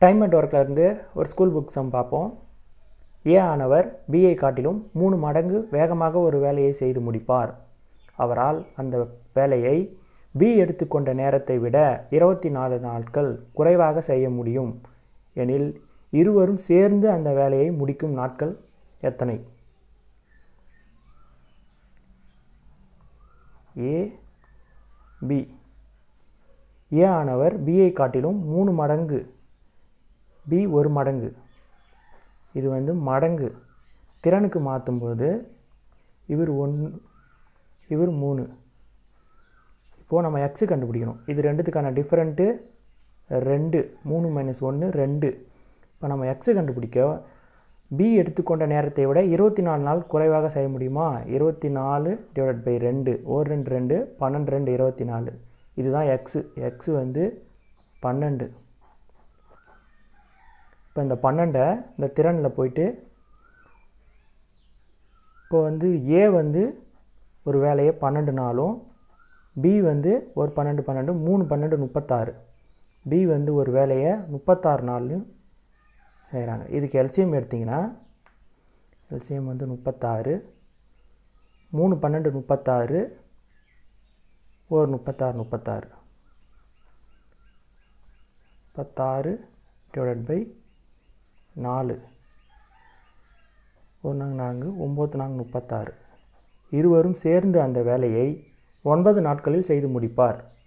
time at ஒர்க்லேருந்து ஒரு school book some பார்ப்போம் ஏ ஆனவர் பிஐ காட்டிலும் மூணு மடங்கு வேகமாக ஒரு வேலையை செய்து முடிப்பார் அவரால் அந்த வேலையை பி எடுத்துக்கொண்ட நேரத்தை விட இருபத்தி நாலு நாட்கள் குறைவாக செய்ய முடியும் எனில் இருவரும் சேர்ந்து அந்த வேலையை முடிக்கும் நாட்கள் எத்தனை ஏ பி ஏ ஆனவர் பிஐ காட்டிலும் மூணு மடங்கு பி ஒரு மடங்கு இது வந்து மடங்கு திறனுக்கு மாற்றும்போது இவர் ஒன் இவர் மூணு இப்போது நம்ம எக்ஸு கண்டுபிடிக்கணும் இது ரெண்டுத்துக்கான டிஃப்ரெண்ட்டு ரெண்டு மூணு மைனஸ் ஒன்று ரெண்டு இப்போ நம்ம எக்ஸு கண்டுபிடிக்க பி எடுத்துக்கொண்ட நேரத்தை விட இருபத்தி நாலு நாள் குறைவாக செய்ய முடியுமா இருபத்தி நாலு டிவைட் பை ரெண்டு ஒரு ரெண்டு ரெண்டு பன்னெண்டு ரெண்டு இருபத்தி நாலு இதுதான் எக்ஸு எக்ஸு வந்து பன்னெண்டு இப்போ இந்த பன்னெண்டை இந்த திறனில் போயிட்டு இப்போ வந்து ஏ வந்து ஒரு வேலையை பன்னெண்டு நாளும் பி வந்து ஒரு பன்னெண்டு பன்னெண்டு மூணு பன்னெண்டு முப்பத்தாறு பி வந்து ஒரு வேலையை முப்பத்தாறு நாள்லையும் செய்கிறாங்க இதுக்கு எல்சிஎம் எடுத்திங்கன்னா எல்சிஎம் வந்து முப்பத்தாறு மூணு பன்னெண்டு முப்பத்தாறு ஒரு முப்பத்தாறு முப்பத்தாறு முப்பத்தாறு டிவைட் பை நாலு ஒரு நாங்கள் நான்கு ஒம்பது நான்கு முப்பத்தாறு இருவரும் சேர்ந்து அந்த வேலையை ஒன்பது நாட்களில் செய்து முடிப்பார்